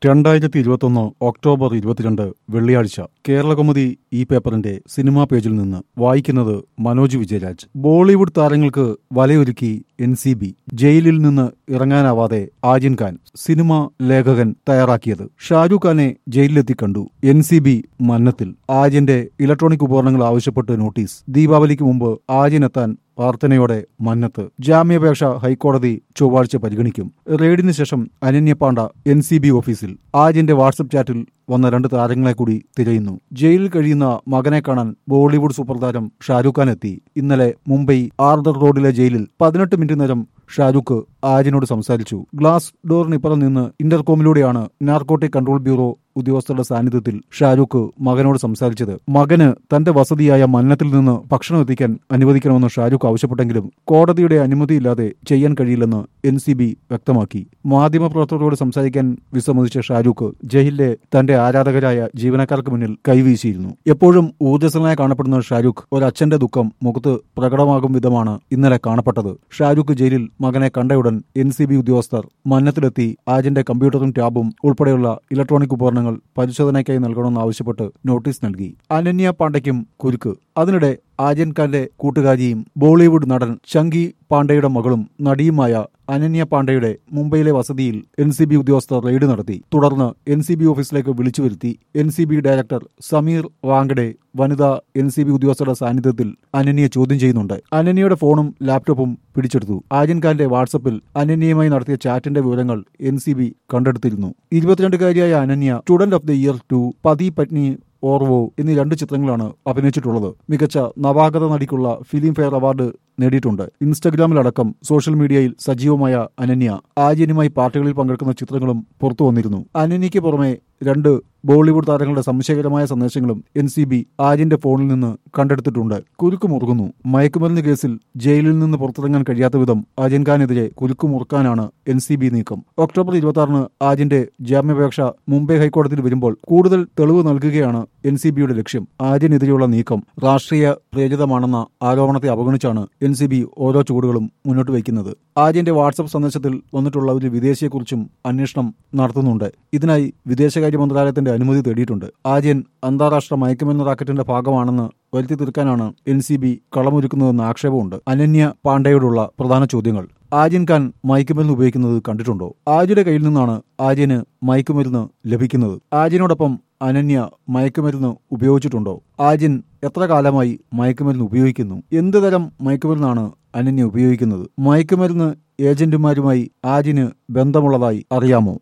രണ്ടായിരത്തി ഇരുപത്തൊന്ന് ഒക്ടോബർ ഇരുപത്തിരണ്ട് വെള്ളിയാഴ്ച കേരളകൗമുദി ഈ പേപ്പറിന്റെ സിനിമാ പേജിൽ നിന്ന് വായിക്കുന്നത് മനോജ് വിജയരാജ് ബോളിവുഡ് താരങ്ങൾക്ക് വലയൊരുക്കി എൻ സി ബി ജയിലിൽ നിന്ന് ഇറങ്ങാനാവാതെ ആര്യൻ ഖാൻ സിനിമ ലേഖകൻ തയ്യാറാക്കിയത് ഷാരൂഖ് ഖാനെ ജയിലിലെത്തി കണ്ടു എൻ സി ബി മന്നത്തിൽ ആര്യന്റെ ഇലക്ട്രോണിക് ഉപകരണങ്ങൾ ആവശ്യപ്പെട്ട് നോട്ടീസ് ദീപാവലിക്ക് മുമ്പ് ആര്യൻ എത്താൻ പ്രാർത്ഥനയോടെ മന്നത്ത് ജാമ്യാപേക്ഷ ഹൈക്കോടതി ചൊവ്വാഴ്ച പരിഗണിക്കും റെയ്ഡിന് ശേഷം Ananya Panda N C B ഓഫീസിൽ ആര്യന്റെ വാട്സപ്പ് ചാറ്റിൽ വന്ന രണ്ട് താരങ്ങളെ കൂടി തിരയുന്നു ജയിലിൽ കഴിയുന്ന മകനെ കാണാൻ ബോളിവുഡ് സൂപ്പർ താരം ഷാരൂഖ് ഖാൻ എത്തി ഇന്നലെ മുംബൈ ആർദർ റോഡിലെ ജയിലിൽ പതിനെട്ട് മിനിറ്റ് നേരം ഷാരൂഖ് ആര്യനോട് സംസാരിച്ചു ഗ്ലാസ് ഡോറിനിപ്പുറം നിന്ന് ഇന്റർകോമിലൂടെയാണ് നാർക്കോട്ടിക് കൺട്രോൾ ബ്യൂറോ ഉദ്യോഗസ്ഥരുടെ സാന്നിധ്യത്തിൽ ഷാരൂഖ് മകനോട് സംസാരിച്ചത് മകന് തന്റെ വസതിയായ മന്നത്തിൽ നിന്ന് ഭക്ഷണം എത്തിക്കാൻ അനുവദിക്കണമെന്ന് ഷാരൂഖ് ആവശ്യപ്പെട്ടെങ്കിലും കോടതിയുടെ അനുമതിയില്ലാതെ ചെയ്യാൻ കഴിയില്ലെന്ന് എൻ സി ബി വ്യക്തമാക്കി മാധ്യമപ്രവർത്തകരോട് സംസാരിക്കാൻ വിസമ്മതിച്ച ഷാരൂഖ് ജയിലിലെ തന്റെ ആരാധകരായ ജീവനക്കാർക്ക് മുന്നിൽ കൈവീശിയിരുന്നു എപ്പോഴും ഊർജ്ജസ്വലനായി കാണപ്പെടുന്ന ഷാരൂഖ് ഒരച്ഛന്റെ ദുഃഖം മുഖത്ത് പ്രകടമാകും വിധമാണ് ഇന്നലെ കാണപ്പെട്ടത് ഷാരൂഖ് ജയിലിൽ മകനെ കണ്ടയുടൻ എൻ സി ബി ഉദ്യോഗസ്ഥർ മന്നത്തിലെത്തി ആര്യന്റെ കമ്പ്യൂട്ടറും ടാബും ഉൾപ്പെടെയുള്ള ഇലക്ട്രോണിക് ഉപകരണങ്ങൾ പരിശോധനയ്ക്കായി നൽകണമെന്ന് ആവശ്യപ്പെട്ട് നോട്ടീസ് നൽകി അനന്യ പാണ്ഡയ്ക്കും കുരുക്ക് അതിനിടെ ആര്യൻ ഖാന്റെ കൂട്ടുകാരിയും ബോളിവുഡ് നടൻ ചങ്കി പാണ്ഡെയുടെ മകളും നടിയുമായ അനന്യ പാണ്ഡെയുടെ മുംബൈയിലെ വസതിയിൽ എൻ സി ബി ഉദ്യോഗസ്ഥർ റെയ്ഡ് നടത്തി തുടർന്ന് എൻ സി ബി ഓഫീസിലേക്ക് വിളിച്ചു വരുത്തി N C B director Sameer Wankhede വനിതാ എൻ സി ബി ഉദ്യോഗസ്ഥരുടെ സാന്നിധ്യത്തിൽ അനന്യയെ ചോദ്യം ചെയ്യുന്നുണ്ട് അനന്യയുടെ ഫോണും ലാപ്ടോപ്പും പിടിച്ചെടുത്തു ആര്യൻ ഖാന്റെ വാട്സപ്പിൽ അനന്യയുമായി നടത്തിയ ചാറ്റിന്റെ വിവരങ്ങൾ എൻ സി ബി കണ്ടെടുത്തിരുന്നു ഇരുപത്തിരണ്ടുകാരിയായ Ananya student of the year two Pati Patni Aur Woh എന്നീ രണ്ട് ചിത്രങ്ങളാണ് അഭിനയിച്ചിട്ടുള്ളത് മികച്ച നവാഗത നടിക്കുള്ള ഫിലിം ഫെയർ അവാർഡ് നേടിയിട്ടുണ്ട് ഇൻസ്റ്റഗ്രാമിലടക്കം സോഷ്യൽ മീഡിയയിൽ സജീവമായ അനന്യ ആര്യനുമായി പാർട്ടികളിൽ പങ്കെടുക്കുന്ന ചിത്രങ്ങളും പുറത്തു വന്നിരുന്നു അനന്യയ്ക്ക് പുറമെ രണ്ട് ബോളിവുഡ് താരങ്ങളുടെ സംശയകരമായ സന്ദേശങ്ങളും എൻ സി ബി ആര്യന്റെ ഫോണിൽ നിന്ന് കണ്ടെടുത്തിട്ടുണ്ട് കുരുക്ക് മുറുകുന്നു മയക്കുമരുന്ന് കേസിൽ ജയിലിൽ നിന്ന് പുറത്തിറങ്ങാൻ കഴിയാത്ത വിധം ആര്യൻ ഖാനെതിരെ കുരുക്ക് മുറുക്കാനാണ് എൻ സി ബി നീക്കം ഒക്ടോബർ ഇരുപത്തി ആറിന് ആര്യന്റെ ജാമ്യാപേക്ഷ മുംബൈ ഹൈക്കോടതിയിൽ വരുമ്പോൾ കൂടുതൽ തെളിവ് നൽകുകയാണ് എൻ സി ബിയുടെ ലക്ഷ്യം ആര്യനെതിരെയുള്ള നീക്കം രാഷ്ട്രീയ പ്രേരിതമാണെന്ന ആരോപണത്തെ അവഗണിച്ചാണ് എൻ സി ബി ഓരോ ചുവടുകളും മുന്നോട്ട് വയ്ക്കുന്നത് ആര്യന്റെ വാട്സപ്പ് സന്ദേശത്തിൽ വന്നിട്ടുള്ള ഒരു വിദേശിയെക്കുറിച്ചും അന്വേഷണം നടത്തുന്നുണ്ട് ഇതിനായി വിദേശകാര്യ മന്ത്രാലയത്തിന്റെ അനുമതി തേടിയിട്ടുണ്ട് ആര്യൻ അന്താരാഷ്ട്ര മയക്കുമരുന്ന് റാക്കറ്റിന്റെ ഭാഗമാണെന്ന് വരുത്തി തീർക്കാനാണ് എൻ സി ബി കളമൊരുക്കുന്നതെന്ന് ആക്ഷേപമുണ്ട് അനന്യ പാണ്ഡെയോടുള്ള പ്രധാന ചോദ്യങ്ങൾ ആര്യൻ ഖാൻ മയക്കുമരുന്ന് ഉപയോഗിക്കുന്നത് കണ്ടിട്ടുണ്ടോ ആര്യയുടെ കയ്യിൽ നിന്നാണ് ആര്യന് മയക്കുമരുന്ന് ലഭിക്കുന്നത് ആര്യനോടൊപ്പം അനന്യ മയക്കുമരുന്ന് ഉപയോഗിച്ചിട്ടുണ്ടോ ആര്യൻ എത്ര കാലമായി മയക്കുമരുന്ന് ഉപയോഗിക്കുന്നു എന്ത് തരം മയക്കുമരുന്നാണ് അനന്യ ഉപയോഗിക്കുന്നത് മയക്കുമരുന്ന് ഏജന്റുമാരുമായി ആര്യന് ബന്ധമുള്ളതായി അറിയാമോ